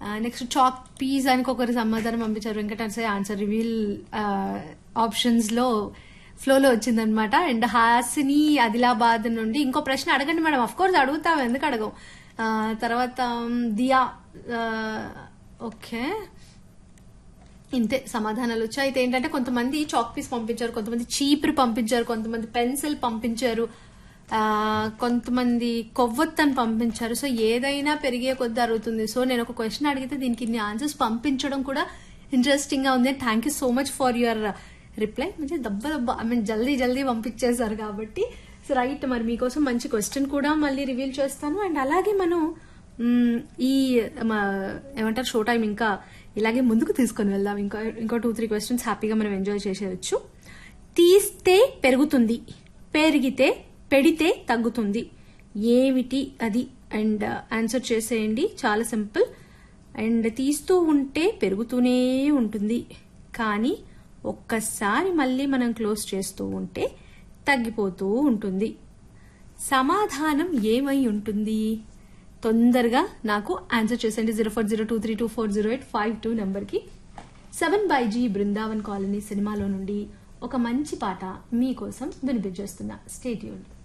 next chalk piece అని ఒకరు సమాధానం పంపించారు వెంకటేశ్వర ఆన్సర్ రివీల్ ఆప్షన్స్ లో ఫ్లోలో వచ్చిందనమాట అండ్ హాసిని ఆదిలాబాద్ నుండి ఇంకో ప్రశ్న అడగండి మేడం అఫ్ కోర్స్ అడుగుతాం ఎందుకు అడగం ఆ, తర్వాత ఉమ్, దియా ఓకే ఇంతే సమాధానాలు వచ్చాయి అయితే ఏంటంటే కొంతమంది చాక్ పీస్ పంపించారు కొంతమంది చీపురు పంపించారు కొంతమంది పెన్సిల్ పంపించారు ఆ, కొంతమంది కొవ్వొత్తని పంపించారు సో ఏదైనా పెరిగే కొద్ది అరుగుతుంది సో నేను ఒక క్వశ్చన్ అడిగితే దీనికి ఇన్ని ఆన్సర్స్ పంపించడం కూడా ఇంట్రెస్టింగ్ గా ఉంది thank you so much for your reply మంచి దెబ్బ దెబ్బ ఐ మీన్ జల్దీ జల్దీ పంపించేశారు కాబట్టి సో రైట్ మరి మీకోసం మంచి క్వశ్చన్ కూడా మళ్ళీ రివీల్ చేస్తాను అండ్ అలాగే మనం మ్మ్, ఈ మ- ఏమంటారు షో టైం ఇంకా ఇలాగే ముందుకు తీసుకొని వెళ్దాం ఇంకా ఇంకో టూ త్రీ క్వశ్చన్స్ హ్యాపీగా మనం ఎంజాయ్ చేసేయచ్చు తీస్తే పెరుగుతుంది పెరిగితే పెడితే తగ్గుతుంది ఏమిటి అది అండ్ ఆన్సర్ చేసేయండి చాలా సింపుల్ అండ్ తీస్తూ ఉంటే పెరుగుతూనే ఉంటుంది కానీ ఒక్కసారి మళ్ళీ మనం క్లోజ్ చేస్తూ ఉంటే తగ్గిపోతూ ఉంటుంది సమాధానం ఏమై ఉంటుంది తొందరగా నాకు ఆన్సర్ చేసేయండి zero four zero two three two four zero eight five two నెంబర్కి seven by G Brindavan colony సినిమాలో నుండి ఒక మంచి పాట మీకోసం వినిపించేస్తున్నా స్టేట్యూన్